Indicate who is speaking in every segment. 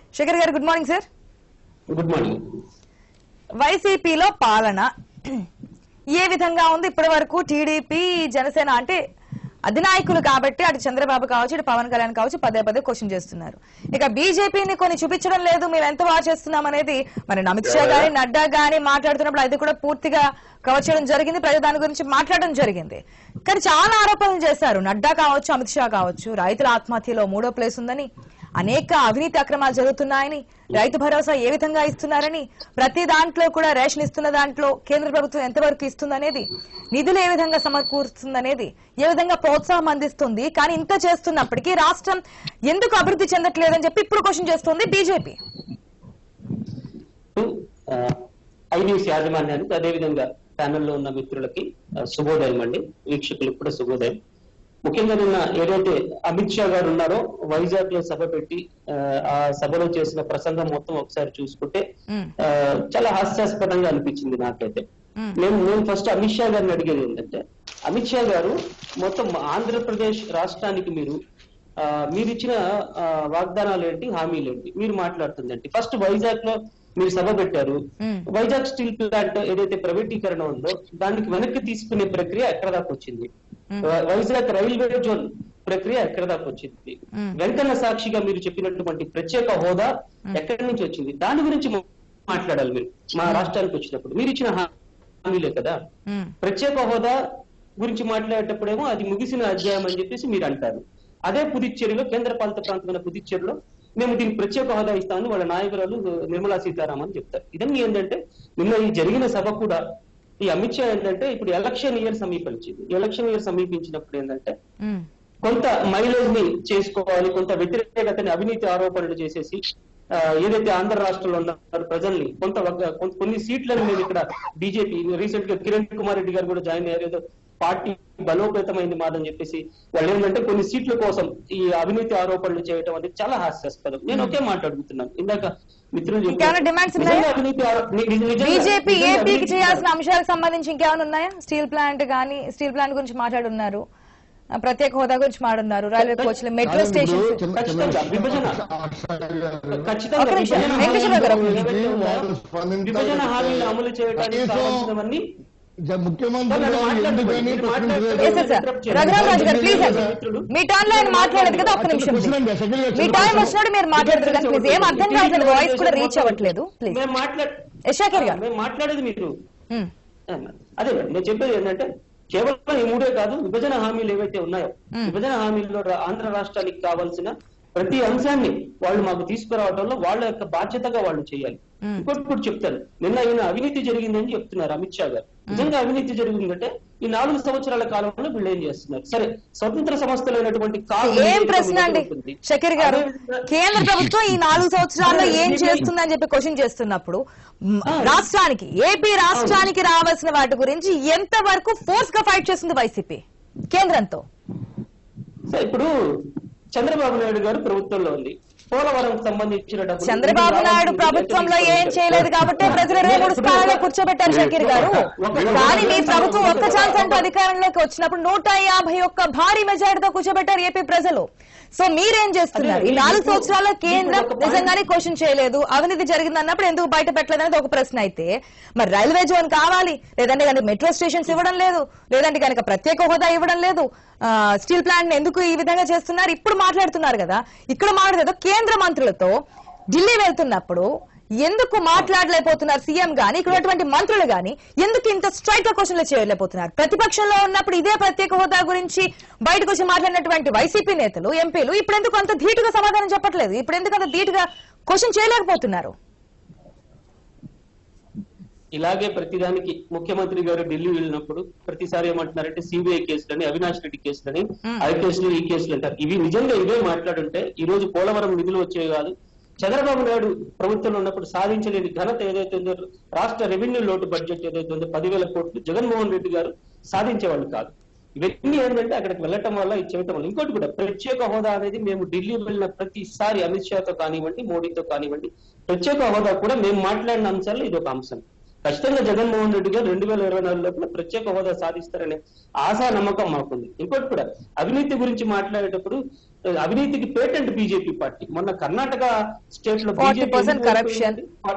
Speaker 1: Shekhar garu good morning sir
Speaker 2: good morning
Speaker 1: వైసీపీలో పాలన ఏ విధంగా ఉంది ఇప్పటి వరకు టీడీపీ జనసేన అంటే అధినాయకులు కాబట్టి అటు చంద్రబాబు కావచ్చు ఇటు పవన్ కళ్యాణ్ కావచ్చు పదే పదే క్వశ్చన్ చేస్తున్నారు ఇక బీజేపీని కొన్ని చూపించడం లేదు మేము ఎంత బాగా చేస్తున్నాం అనేది మరి అమిత్ షా గాని నడ్డా గాని మాట్లాడుతున్నప్పుడు అది కూడా పూర్తిగా కవర్ చేయడం జరిగింది ప్రజలు దాని గురించి మాట్లాడడం జరిగింది కానీ చాలా ఆరోపణలు చేశారు నడ్డా కావచ్చు అమిత్ షా కావచ్చు రైతుల ఆత్మహత్యలో మూడో ప్లేస్ ఉందని అనేక అవినీతి అక్రమాలు జరుగుతున్నాయని రైతు భరోసా ఏ విధంగా ఇస్తున్నారని ప్రతి దాంట్లో కూడా రేషన్ ఇస్తున్న దాంట్లో కేంద్ర ప్రభుత్వం ఎంతవరకు ఇస్తుందనేది నిధులు ఏ విధంగా సమకూరుస్తుందనేది ఏ విధంగా ప్రోత్సాహం అందిస్తుంది కానీ ఇంత చేస్తున్నప్పటికీ రాష్ట్రం ఎందుకు అభివృద్ధి చెందట్లేదని చెప్పి ఇప్పుడు క్వశ్చన్ చేస్తుంది బీజేపీ
Speaker 2: ఐ న్యూస్ యాజమాన్యానికి అదేవిధంగా ప్యానెల్లో ఉన్న మిత్రులకి ఆ, శుభోదయం అండి వీక్షకులకు కూడా శుభోదయం ముఖ్యంగా నిన్న ఏదైతే అమిత్ షా గారు ఉన్నారో వైజాగ్ లో సభ పెట్టి ఆ, ఆ సభలో చేసిన ప్రసంగం మొత్తం ఒకసారి చూసుకుంటే
Speaker 1: మ్మ్.
Speaker 2: ఆ, చాలా హాస్యాస్పదంగా అనిపించింది నాకైతే
Speaker 1: మ్మ్.
Speaker 2: నేను నేను ఫస్ట్ అమిత్ షా గారిని అడిగేది ఏంటంటే అమిత్ షా గారు మొత్తం ఆంధ్రప్రదేశ్ రాష్ట్రానికి మీరు ఆ, మీరు ఇచ్చిన ఆ, వాగ్దానాలు ఏంటి హామీలు ఏంటి మీరు మాట్లాడుతుంది ఏంటి ఫస్ట్ వైజాగ్ లో మీరు సభ పెట్టారు
Speaker 1: మ్మ్.
Speaker 2: వైజాగ్ స్టీల్ ప్లాంట్ ఏదైతే ప్రైవేటీకరణ ఉందో దానికి వెనక్కి తీసుకునే ప్రక్రియ ఎక్కడ దాకా వచ్చింది వై- వైజాగ్ రైల్వే జోన్ ప్రక్రియ ఎక్కడ దాకా వచ్చింది
Speaker 1: మ్మ్.
Speaker 2: వెంకన్న సాక్షిగా మీరు చెప్పినటువంటి ప్రత్యేక హోదా ఎక్కడి నుంచి వచ్చింది దాని గురించి మా- మాట్లాడాలి మీరు మా రాష్ట్రానికి వచ్చినప్పుడు మీరు ఇచ్చిన హామీలే కదా
Speaker 1: మ్మ్.
Speaker 2: ప్రత్యేక హోదా గురించి మాట్లాడేటప్పుడేమో అది ముగిసిన అధ్యాయం అని చెప్పేసి మీరు అంటారు అదే పుదుచ్చేరిలో కేంద్ర పాలిత ప్రాంతమైన పుదుచ్చేరిలో మేము దీనికి ప్రత్యేక హోదా ఇస్తామని వాళ్ళ నాయకురాలు నిర్మలా సీతారామన్ చెప్తారు ఇదన్నీ ఏంటంటే నిన్న ఈ జరిగిన సభ కూడా ఈ అమిత్ షా ఏంటంటే ఇప్పుడు ఎలక్షన్ ఇయర్ సమీపించింది ఎలక్షన్ ఇయర్ సమీపించినప్పుడు ఏంటంటే
Speaker 1: మ్మ్.
Speaker 2: కొంత మైలేజ్ ని చేసుకోవాలి కొంత వ్యతిరేకతని అవినీతి ఆరోపణలు చేసేసి ఆ, ఏదైతే ఆంధ్ర రాష్ట్రంలో ఉన్నారు ప్రజల్ని కొంత ఒక- కొన్- కొన్ని సీట్లను మేము ఇక్కడ బీజేపీ రీసెంట్ గా కిరణ్ కుమార్ రెడ్డి గారు కూడా జాయిన్ అయ్యారు ఏదో పార్టీ బలోపేతమైంది మాదని చెప్పేసి వాళ్ళు ఏంటంటే కొన్ని సీట్ల కోసం ఈ అవినీతి ఆరోపణలు చేయడం అనేది చాలా హాస్యాస్పదం నేను ఒకే మాట అడుగుతున్నాను ఇందాక మిత్రులు చెప్పినట్టు
Speaker 1: ఇంకేమైనా demands ఉన్నాయా?
Speaker 2: నిజంగా అవినీతి ఆరో- ని- ని- నిజంగా-
Speaker 1: బీజేపీ
Speaker 2: నిజంగా
Speaker 1: ఏపీకి
Speaker 2: అవినీతి
Speaker 1: చేయాల్సిన అంశాలకు సంబంధించి ఇంకేమైనా ఉన్నాయా స్టీల్ ప్లాంట్ కానీ స్టీల్ ప్లాంట్ గురించి మాట్లాడున్నారు ఆ, ప్రత్యేక హోదా గురించి మాట్లాడున్నారు రైల్వే కోచ్లు మెట్రో స్టేషన్
Speaker 2: ఖచ్చితంగా విభజన ఖచ్చితంగా
Speaker 1: ఒక నిమిషం.
Speaker 2: విభజన
Speaker 1: వెంకటేశ్వర గారు.
Speaker 2: హామీలు ఏవైతే
Speaker 3: వాళ్ళు
Speaker 2: ఉన్నాయో,
Speaker 3: స్పందించాలి.
Speaker 2: విభజన హామీలు అమలు చేయడానికి
Speaker 3: కనీసం
Speaker 2: కావాల్సినవన్నీ
Speaker 3: జ- ముఖ్యమంత్రి
Speaker 2: వాళ్ళు
Speaker 3: గారు
Speaker 2: మాట్లాడుతున్నారు.
Speaker 3: ఎందుకని
Speaker 2: మీరు
Speaker 3: ప్రశ్నించలేదు?
Speaker 2: మాట్లాడుతున్నారు.
Speaker 1: ఎస్ సార్ రఘురామ్ రాజు గారు ప్లీజ్ అండి మీ టర్న్ లో ఆయన మాట్లాడదు కదా ఒక్క నిమిషం please. మీ టైం వచ్చినప్పుడు మీరు మాట్లాడతారు కానీ ప్లీజ్ ఏం అర్థం కావట్లేదు వాయిస్ కూడా రీచ్ అవ్వట్లేదు ప్లీజ్
Speaker 2: మేము మాట్లాడ
Speaker 1: యశాకర్ గారు
Speaker 2: మేము మాట్లాడేది మీరు
Speaker 1: మ్మ్.
Speaker 2: అదే నేను చెప్పేది ఏంటంటే కేవలం ఈ మూడే కాదు విభజన హామీలు ఏవైతే ఉన్నాయో
Speaker 1: మ్మ్.
Speaker 2: విభజన హామీల్లో రా- ఆంధ్ర రాష్ట్రానికి కావాల్సిన ప్రతి అంశాన్ని వాళ్ళు మాకు తీసుకురావడంలో వాళ్ళ యొక్క బాధ్యతగా వాళ్ళు చేయాలి
Speaker 1: మ్మ్.
Speaker 2: ఇంకోటి కూడా చెప్తాను నిన్న ఈయన అవినీతి జరిగిందని చెప్తున్నారు అమిత్ షా గారు నిజంగా అవినీతి జరిగిందంటే ఈ నాలుగు సంవత్సరాల కాలంలో వీళ్ళు ఏం చేస్తున్నారు సరే స్వతంత్ర సంస్థలైనటువంటి కాగు
Speaker 1: ఏం
Speaker 2: నివేదిక
Speaker 1: ప్రశ్న
Speaker 2: మీద
Speaker 1: అండి
Speaker 2: ఉంటుంది.
Speaker 1: షకీర్ గారు
Speaker 2: అదేవిధంగా-
Speaker 1: కేంద్ర ప్రభుత్వం ఈ నాలుగు సంవత్సరాల్లో ఏం చేస్తుందని చెప్పి క్వశ్చన్ చేస్తున్నప్పుడు మ్, రాష్ట్రానికి ఏపీ రాష్ట్రానికి రావాల్సిన వాటి గురించి ఎంత వరకు ఫోర్స్ గా ఫైట్ చేస్తుంది వైసీపీ కేంద్రంతో
Speaker 2: సో ఇప్పుడు చంద్రబాబు నాయుడు గారు ప్రభుత్వంలో ఉంది పోలవరం సంబంధించిన డబ్బులు
Speaker 1: చంద్రబాబు
Speaker 2: ఎందుకు
Speaker 1: నాయుడు
Speaker 2: రావాల్సింది?
Speaker 1: ప్రభుత్వంలో
Speaker 2: ఎందుకు
Speaker 1: ఏం చేయలేదు కాబట్టి ప్రజలు ఇరవై మూడు స్థానాల్లో కూర్చోబెట్టారు షకీర్ గారు కానీ మీ ప్రభుత్వం ఒక్క ఛాన్స్ అంటూ అధికారంలోకి వచ్చినప్పుడు నూట యాభై ఒక్క భారీ మెజారిటీతో కూర్చోబెట్టారు ఏపీ ప్రజలు సో మీరేం చేస్తున్నారు ఈ నాలుగు సంవత్సరాల్లో కేంద్రం నిజంగానే క్వశ్చన్ చేయలేదు అవినీతి జరిగింది అన్నప్పుడు ఎందుకు బయట పెట్టలేదు అనేది ఒక ప్రశ్న అయితే మరి రైల్వే జోన్ కావాలి లేదంటే కనుక మెట్రో స్టేషన్స్ ఇవ్వడం లేదు లేదంటే కనుక ప్రత్యేక హోదా ఇవ్వడం లేదు ఆ, స్టీల్ ప్లాంట్ ఎందుకు ఈ విధంగా చేస్తున్నారు ఇప్పుడు మాట్లాడుతున్నారు కదా ఇక్కడ మాట్లాడేదో కేంద్ర మంత్రులతో ఢిల్లీ వెళ్తున్నప్పుడు ఎందుకు మాట్లాడలేకపోతున్నారు సీఎం గాని ఇక్కడ ఉన్నటువంటి మంత్రులు గాని ఎందుకు ఇంత స్ట్రైట్ గా క్వశ్చన్లు చేయలేకపోతున్నారు ప్రతిపక్షంలో ఉన్నప్పుడు ఇదే ప్రత్యేక హోదా గురించి బయటకు వచ్చి మాట్లాడినటువంటి వైసీపీ నేతలు ఎంపీలు ఇప్పుడు ఎందుకు అంత ధీటుగా సమాధానం చెప్పట్లేదు ఇప్పుడు ఎందుకు అంత ధీటుగా క్వశ్చన్ చేయలేకపోతున్నారు
Speaker 2: ఇలాగే ప్రతిదానికి ముఖ్యమంత్రి గారు ఢిల్లీ వెళ్ళినప్పుడు ప్రతిసారి ఏమంటున్నారంటే సిబిఐ కేసులని అవినాష్ రెడ్డి కేసులని
Speaker 1: మ్మ్.
Speaker 2: ఆ కేసులు ఈ కేసులు అంటారు ఇవి నిజంగా ఇవే మాట్లాడుంటే ఈ రోజు పోలవరం నిధులు వచ్చేవి కాదు చంద్రబాబు నాయుడు ప్రభుత్వంలో ఉన్నప్పుడు సాధించలేని ఘనత ఏదైతే ఉందో రాష్ట్ర రెవెన్యూ లోటు బడ్జెట్ ఏదైతే ఉందో పదివేల కోట్లు జగన్మోహన్ రెడ్డి గారు సాధించేవాళ్ళు కాదు ఇవన్నీ ఏంటంటే అక్కడికి వెళ్ళటం వల్ల ఇది చేయటం వల్ల ఇంకోటి కూడా ప్రత్యేక హోదా అనేది మేము ఢిల్లీ వెళ్ళిన ప్రతిసారి అమిత్ షాతో కానివ్వండి మోడీతో కానివ్వండి ప్రత్యేక హోదా కూడా మేము మాట్లాడిన అంశాల్లో ఇది ఒక అంశం ఖచ్చితంగా జగన్మోహన్ రెడ్డి గారు రెండు వేల ఇరవై నాలుగు లోపల ప్రత్యేక హోదా సాధిస్తారనే ఆశా నమ్మకం మాకుంది ఇంకోటి కూడా అవినీతి గురించి మాట్లాడేటప్పుడు ఆ, అవినీతికి పేటెంట్ బీజేపీ పార్టీ మొన్న కర్ణాటక స్టేట్ లో
Speaker 1: 40% corruption.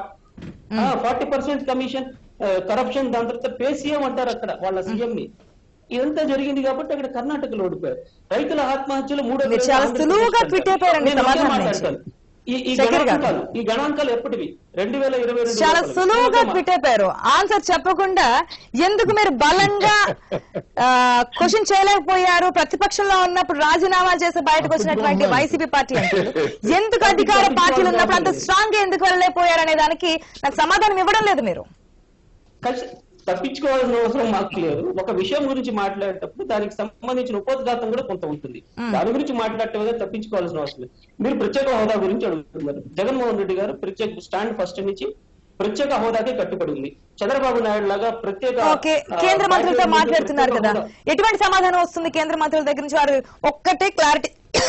Speaker 2: Forty percent commission corruption దాని తర్వాత పే సీఎం అంటారు అక్కడ వాళ్ళ సీఎం ని ఇదంతా జరిగింది కాబట్టి అక్కడ కర్ణాటకలో ఓడిపోయారు రైతుల ఆత్మహత్యలు మూడో
Speaker 1: మీరు చాలా సులువుగా ట్వీట్ అయిపోయారండి
Speaker 2: నేను అదే
Speaker 1: సమాధానం
Speaker 2: మాట్లాడతాను. ఈ ఈ
Speaker 1: శేఖర్ గారు.
Speaker 2: గణాంకాలు ఈ గణాంకాలు ఎప్పటివి రెండు వేల ఇరవై రెండు
Speaker 1: చాలా
Speaker 2: లోపల.
Speaker 1: సులువుగా ట్వీట్ అయిపోయారు ఆన్సర్ చెప్పకుండా ఎందుకు మీరు బలంగా క్వశ్చన్ చేయలేకపోయారు ప్రతిపక్షంలో ఉన్నప్పుడు రాజీనామాలు చేసి బయటకు వచ్చినటువంటి వైసీపీ పార్టీ అంటే ఎందుకు అధికార పార్టీలు ఉన్నప్పుడు అంత స్ట్రాంగ్ గా ఎందుకు వెళ్ళలేకపోయారు అనే దానికి నాకు సమాధానం ఇవ్వడం లేదు మీరు
Speaker 2: ఖచ్చి- తప్పించుకోవాల్సిన అవసరం మాకు లేదు ఒక విషయం గురించి మాట్లాడేటప్పుడు దానికి సంబంధించిన ఉపోద్ఘాతం కూడా కొంత ఉంటుంది దాని గురించి మాట్లాడటం తప్పించుకోవాల్సిన అవసరం లేదు మీరు ప్రత్యేక హోదా గురించి అడుగుతున్నారు జగన్మోహన్ రెడ్డి గారు ప్రత్యేక స్టాండ్ ఫస్ట్ నుంచి ప్రత్యేక హోదాకే కట్టుబడి ఉంది చంద్రబాబు నాయుడు లాగా ప్రత్యేక
Speaker 1: ఓకే
Speaker 2: ఆ,
Speaker 1: కేంద్ర మంత్రులతో
Speaker 2: పార్టీ
Speaker 1: మాట్లాడుతున్నారు
Speaker 2: ప్రత్యేక
Speaker 1: కదా
Speaker 2: హోదా-
Speaker 1: ఎటువంటి సమాధానం వస్తుంది కేంద్ర మంత్రుల దగ్గర నుంచి వారు ఒక్కటే క్లారిటీ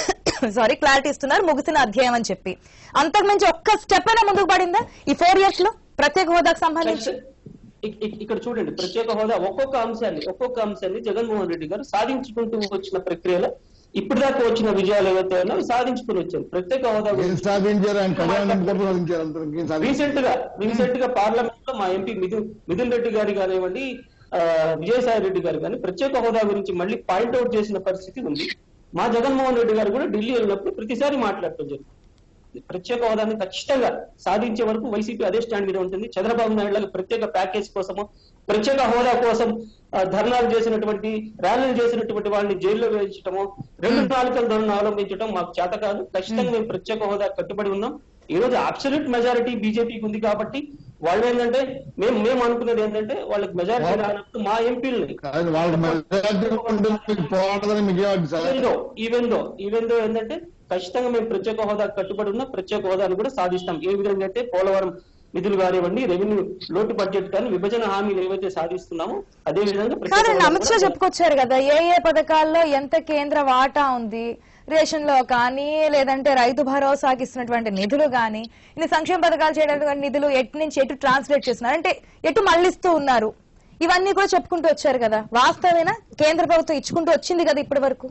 Speaker 1: సారీ క్లారిటీ ఇస్తున్నారు ముగిసిన అధ్యాయం అని చెప్పి అంతకుమించి ఒక్క స్టెప్ అయినా ముందుకు పడిందా ఈ ఫోర్ ఇయర్స్ లో ప్రత్యేక హోదాకు సంబంధించి
Speaker 2: ఇక్- ఇక్- ఇక్కడ చూడండి ప్రత్యేక హోదా ఒక్కొక్క అంశాన్ని ఒక్కొక్క అంశాన్ని జగన్మోహన్ రెడ్డి గారు సాధించుకుంటూ వచ్చిన ప్రక్రియలో ఇప్పటిదాకా వచ్చిన విజయాలు ఏవైతే ఉన్నాయో సాధించుకుని వచ్చారు ప్రత్యేక హోదా
Speaker 3: ఏం
Speaker 2: గురించి
Speaker 3: సాధించారు ఆయన కళ్యాణ నమ్మకం సాధించారు అంతరం ఇంకేం సాధించారు
Speaker 2: రీసెంట్ గా రీసెంట్ గా పార్లమెంట్ లో మా ఎంపీ మిథున్ మిథున్ రెడ్డి గారు కానివ్వండి ఆ, విజయసాయి రెడ్డి గారు కానీ ప్రత్యేక హోదా గురించి మళ్ళీ పాయింట్అవుట్ చేసిన పరిస్థితి ఉంది మా జగన్మోహన్ రెడ్డి గారు కూడా ఢిల్లీ వెళ్ళినప్పుడు ప్రతిసారి మాట్లాడటం జరుగుతుంది ప్రత్యేక హోదాని ఖచ్చితంగా సాధించే వరకు వైసీపీ అదే స్టాండ్ మీద ఉంటుంది చంద్రబాబు నాయుడు లాగా ప్రత్యేక ప్యాకేజ్ కోసము ప్రత్యేక హోదా కోసం ఆ, ధర్నాలు చేసినటువంటి ర్యాలీలు చేసినటువంటి వాళ్ళని జైల్లో వేయించడము రెండు నాలుకల ధరను అవలంబించడం మాకు చేత కాదు ఖచ్చితంగా మేము ప్రత్యేక హోదా కట్టుబడి ఉన్నాం ఈ రోజు అబ్సల్యూట్ మెజారిటీ బీజేపీకి ఉంది కాబట్టి వాళ్ళు ఏంటంటే మేము మేము అనుకున్నది ఏంటంటే వాళ్ళకి మెజారిటీ రానప్పుడు మా ఎంపీలని
Speaker 3: కాదు వాళ్ళకి మెజారిటీ ఉంటుంది పోరాడదని మీకు ఏమంటారు సార్
Speaker 2: ఈవెందో ఈవెందో ఈవెందో ఏంటంటే ఖచ్చితంగా మేము ప్రత్యేక హోదా కట్టుబడి ఉన్న ప్రత్యేక హోదాను కూడా సాధిస్తాం ఏ విధంగా అయితే పోలవరం నిధులు కానివ్వండి రెవెన్యూ లోటు బడ్జెట్ కానీ విభజన హామీలు ఏవైతే సాధిస్తున్నామో అదే విధంగా ప్రత్యేక
Speaker 1: కాదండి
Speaker 2: హోదా
Speaker 1: అమిత్ షా
Speaker 2: కూడా
Speaker 1: చెప్పుకొచ్చారు కదా ఏ ఏ పథకాల్లో ఎంత కేంద్ర వాటా ఉంది రేషన్ లో కానీ లేదంటే రైతు భరోసాకి ఇస్తున్నటువంటి నిధులు కానీ ఇన్ని సంక్షేమ పథకాలు చేయడానికి నిధులు ఎటు నుంచి ఎటు ట్రాన్స్లేట్ చేస్తున్నారు అంటే ఎటు మళ్ళిస్తూ ఉన్నారు ఇవన్నీ కూడా చెప్పుకుంటూ వచ్చారు కదా వాస్తవేనా కేంద్ర ప్రభుత్వం ఇచ్చుకుంటూ వచ్చింది కదా ఇప్పటి వరకు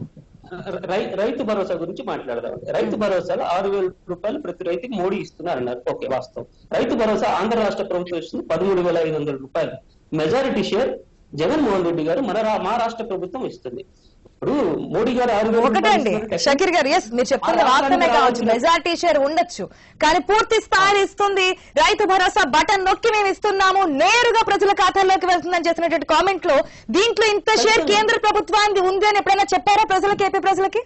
Speaker 2: రై- రైతు భరోసా గురించి మాట్లాడదాం రైతు భరోసాలో ఆరు వేల రూపాయలు ప్రతి రైతుకి మోడీ ఇస్తున్నారు అన్నారు ఓకే వాస్తవం రైతు భరోసా ఆంధ్ర రాష్ట్ర ప్రభుత్వం ఇస్తుంది పదమూడు వేల ఐదు వందల రూపాయలు మెజారిటీ షేర్ జగన్మోహన్ రెడ్డి గారు మన రా- మా రాష్ట్ర ప్రభుత్వం ఇస్తుంది ఇప్పుడు మోడీ గారు ఆరు వేల రూపాయలు
Speaker 1: ఒకటండి
Speaker 2: ఇస్తున్నారు.
Speaker 1: షకీర్ గారు ఎస్ మీరు చెప్తున్న
Speaker 2: ఆ
Speaker 1: వాస్తవమే
Speaker 2: రాష్ట్రానికి
Speaker 1: కావచ్చు
Speaker 2: రావాల్సిన-
Speaker 1: మెజార్టీ షేర్ ఉండొచ్చు కానీ పూర్తి స్థాయిలో ఇస్తుంది రైతు భరోసా బటన్ నొక్కి మేము ఇస్తున్నాము నేరుగా ప్రజల ఖాతాల్లోకి వెళ్తుందని చేసినటువంటి కామెంట్ లో దీంట్లో ఇంత షేర్ కేంద్ర ప్రభుత్వానికి ఉంది అని ఎప్పుడైనా చెప్పారా ప్రజలకి ఏపీ ప్రజలకి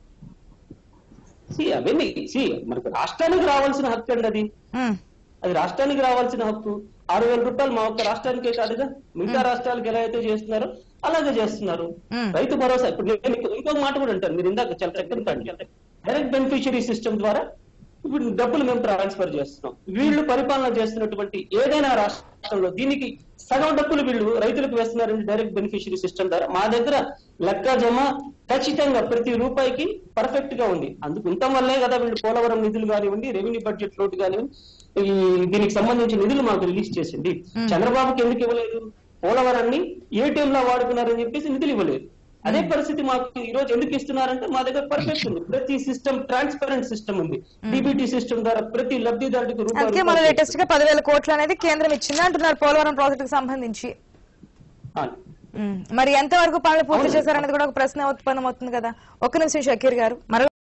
Speaker 2: See, అవన్నీ సి మనకు రాష్ట్రానికి రావాల్సిన హక్కు అండి అది
Speaker 1: ఉమ్,
Speaker 2: అది రాష్ట్రానికి రావాల్సిన హక్కు ఆరు వేల రూపాయలు మా ఒక్క రాష్ట్రానికే కాదుగా మిగతా రాష్ట్రాలకు ఎలా అయితే చేస్తున్నారో అలాగే చేస్తున్నారు
Speaker 1: మ్మ్.
Speaker 2: రైతు భరోసా ఇప్పుడు నేను ఇంకో- ఇంకొక మాట కూడా అంటాను మీరు ఇందాక చాలా చక్కగా డైరెక్ట్ బెనిఫిషియరీ సిస్టమ్ ద్వారా ఇప్పుడు డబ్బులు మేము ట్రాన్స్ఫర్ చేస్తున్నాం వీళ్ళు పరిపాలన చేస్తున్నటువంటి ఏదైనా రాష్ట్రంలో దీనికి సగం డబ్బులు వీళ్ళు రైతులకు వేస్తున్నారండి డైరెక్ట్ బెనిఫిషియరీ సిస్టమ్ ద్వారా మా దగ్గర లెక్క జమ ఖచ్చితంగా ప్రతి రూపాయికి పర్ఫెక్ట్ గా ఉంది అందుకు ఉండటం వల్లే కదా వీళ్ళు పోలవరం నిధులు కానివ్వండి రెవెన్యూ బడ్జెట్ లోటు కానివ్వండి ఈ దీనికి సంబంధించిన నిధులు మాకు రిలీజ్ చేసింది చంద్రబాబుకి ఎందుకు ఇవ్వలేదు పోలవరాన్ని ఏటీఎం లో వాడుకున్నారని చెప్పేసి నిధులు ఇవ్వలేదు అదే పరిస్థితి మాకు ఈ రోజు ఎందుకు ఇస్తున్నారంటే మా దగ్గర పర్ఫెక్ట్ ఉంది ప్రతి సిస్టమ్ ట్రాన్స్పరెంట్ సిస్టమ్ ఉంది డిబిటీ సిస్టమ్ ద్వారా ప్రతి లబ్ధిదారుడికి రూపాయి
Speaker 1: అందుకే మన
Speaker 2: రూపాయి
Speaker 1: లేటెస్ట్ గా పదివేల కోట్లు అనేది కేంద్రం ఇచ్చింది అంటున్నారు పోలవరం ప్రాజెక్ట్ కి సంబంధించి
Speaker 2: ఆ.
Speaker 1: ఉమ్, మరి ఎంత వరకు పనులు పూర్తి
Speaker 2: అవును.
Speaker 1: చేశారనేది కూడా ఒక ప్రశ్న ఉత్పన్నం అవుతుంది కదా ఒక్క నిమిషం షకీర్ గారు మరో